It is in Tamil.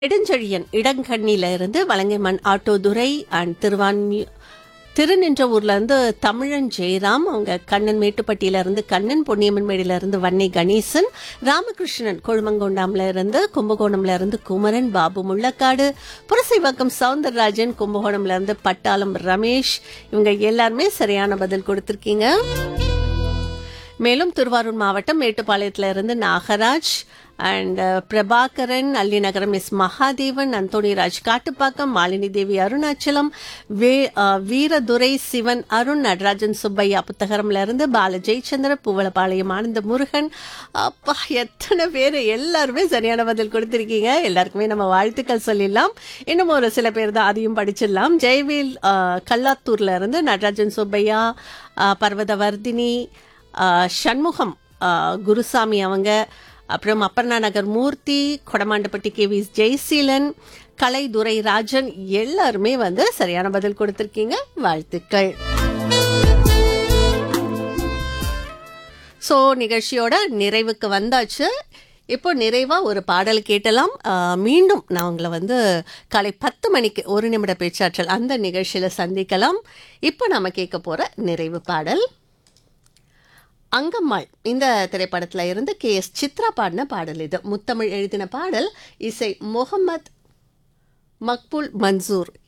நெடுஞ்செழியன் இடங்கண்ணில இருந்து வலங்கைமண் ஆட்டோதுரை அண்ட் திருவான்மி திருநின்றவூர்ல இருந்து தமிழன் ஜெயராம் அவங்க கண்ணன் மேட்டுப்பட்டியில இருந்து கண்ணன் பொன்னியம்மன் மேடில இருந்து வன்னை கணேசன் ராமகிருஷ்ணன் கொழுமங்கொண்டாம்ல இருந்து கும்பகோணம்ல இருந்து குமரன் பாபு முள்ளக்காடு புரசைவாக்கம் சவுந்தரராஜன் கும்பகோணம்ல இருந்து பட்டாளம் ரமேஷ் இவங்க எல்லாருமே சரியான பதில் கொடுத்திருக்கீங்க மேலும் திருவாரூர் மாவட்டம் மேட்டுப்பாளையத்துல இருந்து நாகராஜ் அண்ட் பிரபாகரன் அல்லிநகரம் எஸ் மகாதேவன் அந்தோணிராஜ் காட்டுப்பாக்கம் மாலினி தேவி அருணாச்சலம் வே அஹ், வீரதுரை சிவன் அருண் நடராஜன் சுப்பையா புத்தகரம்ல இருந்து பால ஜெயச்சந்திர பூவலபாளையம் ஆனந்த முருகன் அப்பா எத்தனை பேர் எல்லாருமே சரியான பதில் கொடுத்திருக்கீங்க எல்லாருக்குமே நம்ம வாழ்த்துக்கள் சொல்லிடலாம் இன்னும் ஒரு சில பேர் தான் அதையும் படிச்சிடலாம் ஜெயவேல் அஹ், கல்லாத்தூர்ல இருந்து நடராஜன் சுப்பையா அஹ், பர்வதவர்தினி ஆஹ் சண்முகம் ஆஹ் குருசாமி அவங்க அப்புறம் அப்பர்ணா நகர் மூர்த்தி கொடமாண்டப்பட்டி கே வி ஜெய்சீலன் கலை துரை ராஜன் எல்லாருமே வந்து சரியான பதில் கொடுத்திருக்கீங்க வாழ்த்துக்கள் ஸோ நிகழ்ச்சியோட நிறைவுக்கு வந்தாச்சு இப்போ நிறைவா ஒரு பாடல் கேட்டலாம் ஆஹ் மீண்டும் நான் உங்களை வந்து காலை பத்து மணிக்கு ஒரு நிமிட பேச்சாற்றல் அந்த நிகழ்ச்சியில சந்திக்கலாம் இப்போ நாம கேட்க போற நிறைவு பாடல் அங்கம்மாள் இந்த திரைப்படத்துல இருந்து கே எஸ் சித்ரா பாடின பாடல் இது முத்தமிழ் எழுதின பாடல் இசை முகமது மக்பூல் மன்சூர்